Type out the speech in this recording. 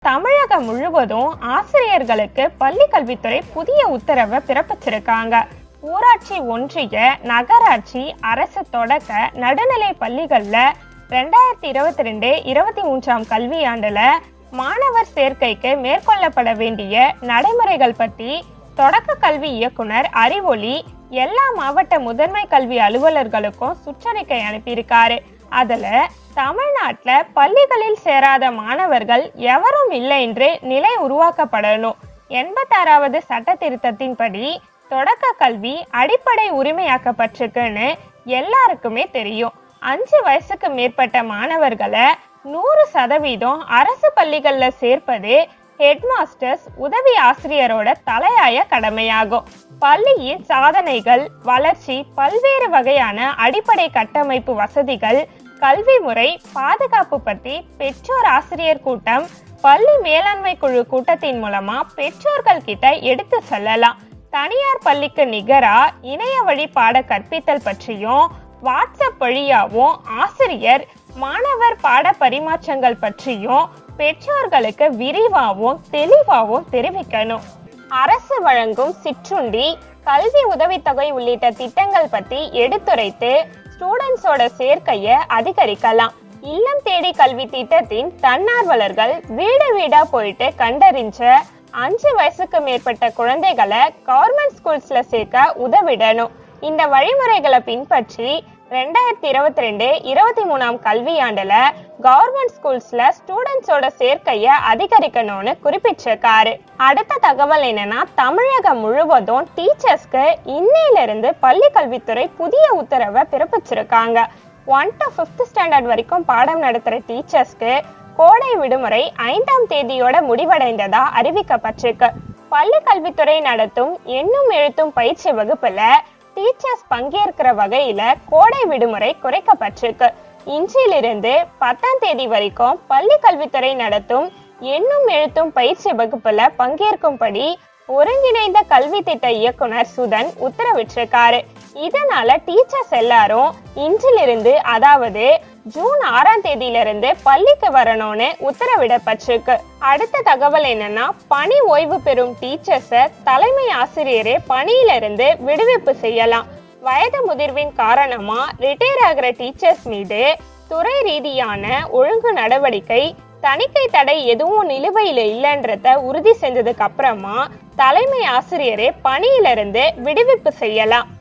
தமிழகம் முழுவதும் ஆசிரியர்களுக்கு பள்ளி கல்வித்துறை புதிய உத்தரவை பிறப்பிச்சிருக்காங்க ஊராட்சி ஒன்றிய நகராட்சி அரசு தொடக்க நடுநிலை பள்ளிகள்ல ரெண்டாயிரத்தி இருபத்தி ரெண்டு இருபத்தி மூன்றாம் கல்வியாண்டுல மாணவர் சேர்க்கைக்கு மேற்கொள்ளப்பட வேண்டிய நடைமுறைகள் பற்றி தொடக்க கல்வி இயக்குனர் அறிவொளி எல்லா மாவட்ட முதன்மை கல்வி அலுவலர்களுக்கும் சுற்றறிக்கை அனுப்பியிருக்காரு அதுல தமிழ்நாட்டுல பள்ளிகளில் சேராத மாணவர்கள் எவரும் இல்லை என்று நிலை உருவாக்கப்படணும் எண்பத்தாறாவது சட்ட திருத்தத்தின்படி தொடக்க கல்வி அடிப்படை உரிமையாக்கப்பட்டிருக்குன்னு எல்லாருக்குமே தெரியும் அஞ்சு வயசுக்கு மேற்பட்ட மாணவர்களை நூறு சதவீதம் அரசு பள்ளிகள்ல சேர்ப்பது ஹெட்மாஸ்டர்ஸ் உதவி ஆசிரியரோட தலையாய கடமையாகும் பள்ளியின் சாதனைகள் வளர்ச்சி பல்வேறு வகையான அடிப்படை கட்டமைப்பு வசதிகள் கல்வி முறை பாதுகாப்பு பற்றி பெற்றோர் ஆசிரியர் கூட்டம் பள்ளி மேலாண்மை குழு கூட்டத்தின் மூலமா பெற்றோர்கள் கிட்ட எடுத்து சொல்லலாம் தனியார் பள்ளிக்கு நிகரா இணைய வழி பாட கற்பித்தல் பற்றியும் வாட்ஸ்அப் வழியாவும் ஆசிரியர் மாணவர் பாட பரிமாற்றங்கள் பற்றியும் பெற்றோர்களுக்கு விரிவாகவும் தெளிவாகவும் தெரிவிக்கணும் அரசு வழங்கும் சிற்றுண்டி கல்வி உதவித்தொகை உள்ளிட்ட திட்டங்கள் பத்தி எடுத்துரைத்து ஸ்டூடெண்ட்ஸோட சேர்க்கைய அதிகரிக்கலாம் இல்லம் தேடி கல்வி திட்டத்தின் தன்னார்வலர்கள் வீடு வீடா போயிட்டு கண்டறிஞ்ச அஞ்சு வயசுக்கு மேற்பட்ட குழந்தைகளை கவர்மெண்ட் ஸ்கூல்ஸ்ல சேர்க்க உதவிடணும் இந்த வழிமுறைகளை பின்பற்றி ரெண்டாயிரத்தி இருபத்தி ரெண்டு இருபத்தி மூணாம் கல்வியாண்டுல கவர்மெண்ட் ஸ்கூல்ஸ்ல ஸ்டூடெண்ட்ஸோட சேர்க்கைய அதிகரிக்கணும்னு குறிப்பிட்டிருக்காரு அடுத்த தகவல் என்னன்னா தமிழகம் முழுவதும் டீச்சர்ஸ்க்கு இன்னையிலிருந்து பள்ளி கல்வித்துறை புதிய உத்தரவை பிறப்பிச்சிருக்காங்க ஒன் டு ஃபிஃப்த் ஸ்டாண்டர்ட் வரைக்கும் பாடம் நடத்துற டீச்சர்ஸ்க்கு கோடை விடுமுறை ஐந்தாம் தேதியோட முடிவடைந்ததா அறிவிக்கப்பட்டிருக்கு பள்ளி கல்வித்துறை நடத்தும் எண்ணும் எழுத்தும் பயிற்சி வகுப்புல டீச்சர்ஸ் பங்கேற்கிற வகையில கோடை விடுமுறை குறைக்கப்பட்டிருக்கு இன்றிலிருந்து பத்தாம் தேதி வரைக்கும் பள்ளி கல்வித்துறை நடத்தும் எண்ணும் எழுத்தும் பயிற்சி வகுப்புல பங்கேற்கும்படி ஒருங்கிணைந்த கல்வி திட்ட இயக்குனர் சுதன் உத்தரவிட்டிருக்காரு இதனால டீச்சர்ஸ் எல்லாரும் இன்றிலிருந்து அதாவது ஜூன் ஆறாம் தேதியிலிருந்து பள்ளிக்கு வரணும்னு உத்தரவிடப்பட்டிருக்கு அடுத்த தகவல் என்னன்னா பணி ஓய்வு பெறும் டீச்சர்ஸ தலைமை ஆசிரியரே பணியிலிருந்து விடுவிப்பு செய்யலாம் வயது முதிர்வின் காரணமா ரிட்டையர் ஆகிற டீச்சர்ஸ் மீது துறை ரீதியான ஒழுங்கு நடவடிக்கை தணிக்கை தடை எதுவும் நிலுவையில் இல்லைன்றத உறுதி செஞ்சதுக்கு அப்புறமா தலைமை ஆசிரியரே பணியிலிருந்து விடுவிப்பு செய்யலாம்